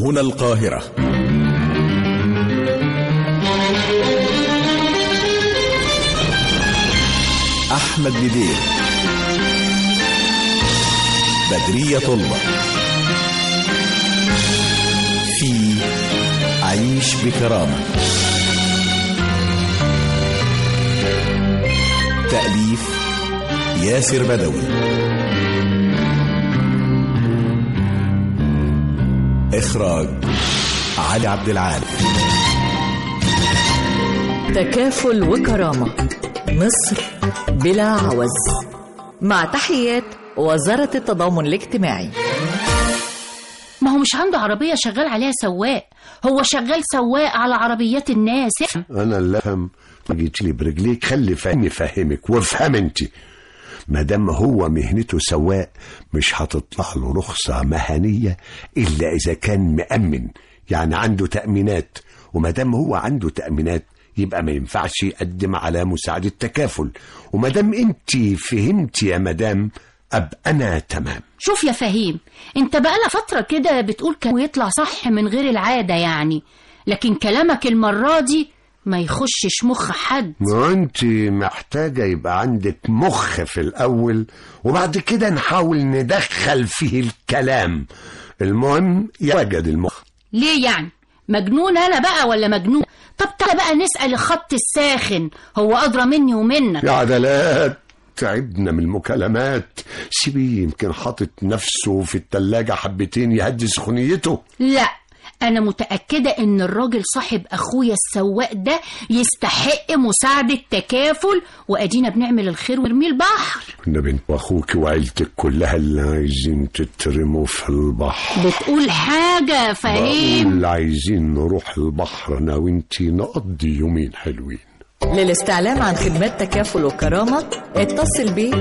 هنا القاهرة أحمد بدير بدرية طلبة في عيش بكرامة تأليف ياسر بدوي إخراج علي عبد العال تكافل وكرامة مصر بلا عوز مع تحيات وزارة التضامن الاجتماعي ما هو مش عنده عربية شغال عليها سواق هو شغال سواق على عربيات الناس انا اللي افهم ما جيت لي برجليك خلي فهمي فهمك وافهم انت ما دام هو مهنته سواق مش هتطلع له رخصة مهنية إلا إذا كان مأمن يعني عنده تأمينات وما دام هو عنده تأمينات يبقى ما ينفعش يقدم على مساعدة تكافل وما دام انت فهمت يا مدام أبقى أنا تمام شوف يا فهيم انت بقالك فترة كده بتقول كان ويطلع صح من غير العادة يعني لكن كلامك المرة دي ما يخشش مخ حد ما انت محتاجة يبقى عندك مخ في الأول وبعد كده نحاول ندخل فيه الكلام المهم يوجد المخ ليه يعني مجنون انا بقى ولا مجنون طب تعالى بقى نسأل الخط الساخن هو أدرى مني ومنك يا عدلات تعبنا من المكالمات سيبيه يمكن حاطط نفسه في التلاجة حبتين يهدي سخونيته لا أنا متأكدة إن الراجل صاحب أخويا السواق ده يستحق مساعدة تكافل وأدينا بنعمل الخير ونرميه البحر كنا بنت واخوك وعيلتك كلها اللي عايزين تترموا في البحر بتقول حاجة فهيم بقول عايزين نروح البحر انا وانتي نقضي يومين حلوين للاستعلام عن خدمات تكافل وكرامة اتصل ب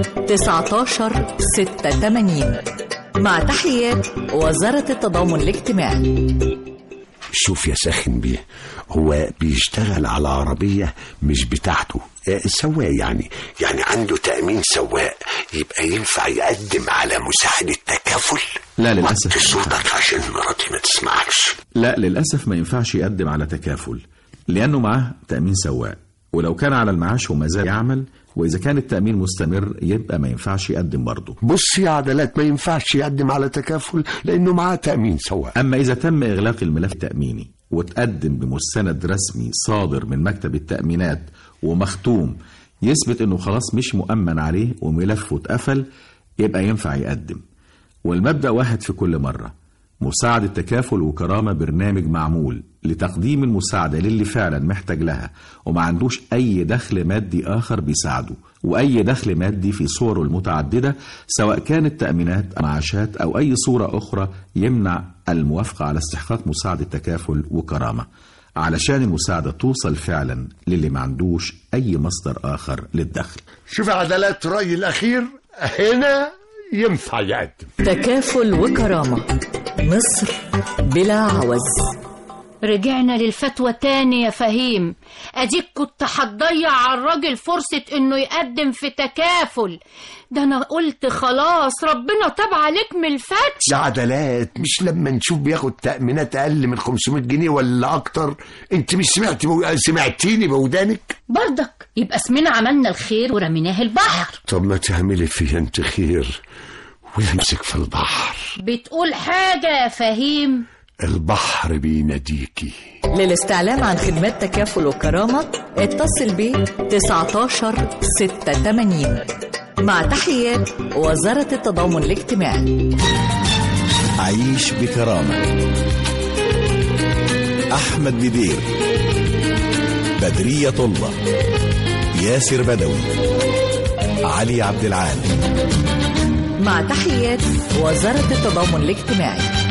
19 86 مع تحيات وزارة التضامن الاجتماعي شوف يا ساخن بيه هو بيشتغل على عربية مش بتاعته آه، سواق يعني يعني عنده تأمين سواق يبقى ينفع يقدم على مساعدة تكافل لا للأسف. وطي صوتك عشان مراتي ما تسمعكش لا للأسف ما ينفعش يقدم على تكافل لأنه معاه تأمين سواق ولو كان على المعاش وما زال يعمل وإذا كان التأمين مستمر يبقى ما ينفعش يقدم برضه بص يا عدلات ما ينفعش يقدم على تكافل لأنه معاه تأمين سواق أما إذا تم إغلاق الملف التأميني وتقدم بمستند رسمي صادر من مكتب التأمينات ومختوم يثبت إنه خلاص مش مؤمن عليه وملفه اتقفل يبقى ينفع يقدم والمبدأ واحد في كل مرة مساعدة تكافل وكرامة برنامج معمول لتقديم المساعدة للي فعلا محتاج لها وما عندوش أي دخل مادي آخر بيساعده وأي دخل مادي في صوره المتعددة سواء كانت تأمينات أو معاشات أو أي صورة أخرى يمنع الموافقة على استحقاق مساعدة تكافل وكرامة علشان المساعدة توصل فعلا للي ما عندوش أي مصدر آخر للدخل شوف يا عدلات رأيي الأخير هنا ينفع يقدم تكافل وكرامة مصر بلا عوز رجعنا للفتوى تاني يا فهيم اديك كنت هتضيع على الراجل فرصة انه يقدم في تكافل ده انا قلت خلاص ربنا تاب عليك من الفتش يا عدلات مش لما نشوف بياخد تأمينات أقل من 500 جنيه ولا أكتر أنت مش سمعت بو... سمعتيني بودانك برضك يبقى اسمنا عملنا الخير ورميناه البحر طب ما تعملي فيها أنت خير ويمسك في البحر بتقول حاجة يا فهيم البحر بيناديكي للاستعلام عن خدمات تكافل وكرامة اتصل ب 19 86 مع تحيات وزارة التضامن الاجتماعي عيش بكرامة أحمد بدير بدرية طلبة ياسر بدوي علي عبد العال مع تحيات وزارة التضامن الاجتماعي